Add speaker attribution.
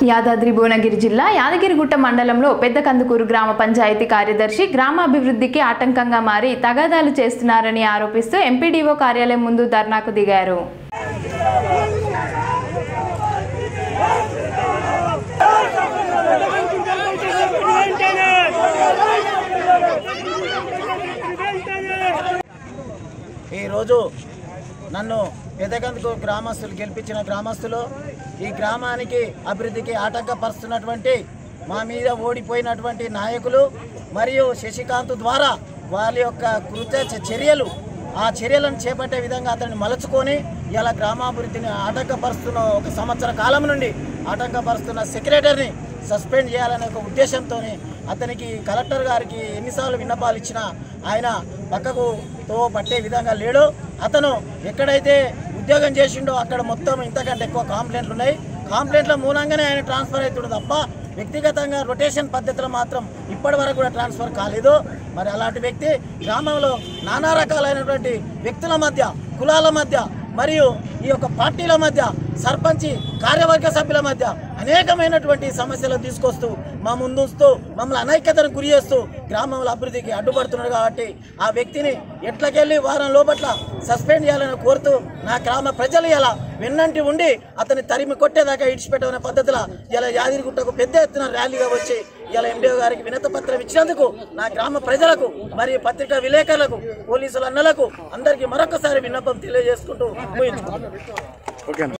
Speaker 1: యాదాద్రి భువనగిరి జిల్లా యాదగిరిగుట్ట మండలంలో పెద్ద కందుకూరు గ్రామ పంచాయతీ కార్యదర్శి గ్రామాభివృద్ధికి ఆటంకంగా మారి తగాదాలు చేస్తున్నారని ఆరోపిస్తూ ఎంపీడీఓ కార్యాలయం ముందు ధర్నాకు దిగారు
Speaker 2: ఈరోజు నన్ను పెదగందుకు గ్రామస్తులు గెలిపించిన గ్రామస్తులు ఈ గ్రామానికి అభివృద్ధికి ఆటంకపరుస్తున్నటువంటి మా మీద ఓడిపోయినటువంటి నాయకులు మరియు శశికాంత్ ద్వారా వాళ్ళ యొక్క కృత చర్యలు ఆ చర్యలను చేపట్టే విధంగా అతన్ని మలుచుకొని ఇలా గ్రామాభివృద్ధిని ఆటంకపరుస్తున్న ఒక సంవత్సర కాలం నుండి ఆటంకపరుస్తున్న సెక్రటరీని సస్పెండ్ చేయాలనే ఒక ఉద్దేశంతో అతనికి కలెక్టర్ గారికి ఎన్నిసార్లు విన్నపాలు ఇచ్చినా ఆయన పక్కకు తో పట్టే విధంగా లేడు అతను ఎక్కడైతే ఉద్యోగం చేసిండో అక్కడ మొత్తం ఇంతకంటే ఎక్కువ కాంప్లైంట్లు ఉన్నాయి కాంప్లైంట్ల మూలంగానే ఆయన ట్రాన్స్ఫర్ అవుతుండు తప్ప వ్యక్తిగతంగా రొటేషన్ పద్ధతిలో మాత్రం ఇప్పటి వరకు కూడా ట్రాన్స్ఫర్ కాలేదు మరి అలాంటి వ్యక్తి గ్రామంలో నానా రకాలైనటువంటి వ్యక్తుల మధ్య కులాల మధ్య మరియు ఈ యొక్క పార్టీల మధ్య సర్పంచి కార్యవర్గ సభ్యుల మధ్య అనేకమైనటువంటి సమస్యలు తీసుకొస్తూ మా ముందుస్తూ మమ్మల్ని అనైక్యతను గురి చేస్తూ గ్రామంలో అభివృద్ధికి అడ్డుపడుతున్నాడు కాబట్టి ఆ వ్యక్తిని ఎట్లకెళ్ళి వారం లోపట్ల సస్పెండ్ చేయాలని కోరుతూ నా గ్రామ ప్రజలు ఇలా వెన్నంటి ఉండి అతని తరిమి కొట్టేదాకా ఇడిచిపెట్టమనే పద్ధతిలో ఇలా యాదిరిగుట్టకు పెద్ద ఎత్తున ర్యాలీగా వచ్చి ఇలా ఎండిఓ గారికి వినత పత్రం ఇచ్చినందుకు నా గ్రామ ప్రజలకు మరియు పత్రికా విలేకరులకు పోలీసుల అన్నలకు అందరికీ మరొకసారి విన్నపం తెలియజేసుకుంటూ ముగించుకుంటున్నాను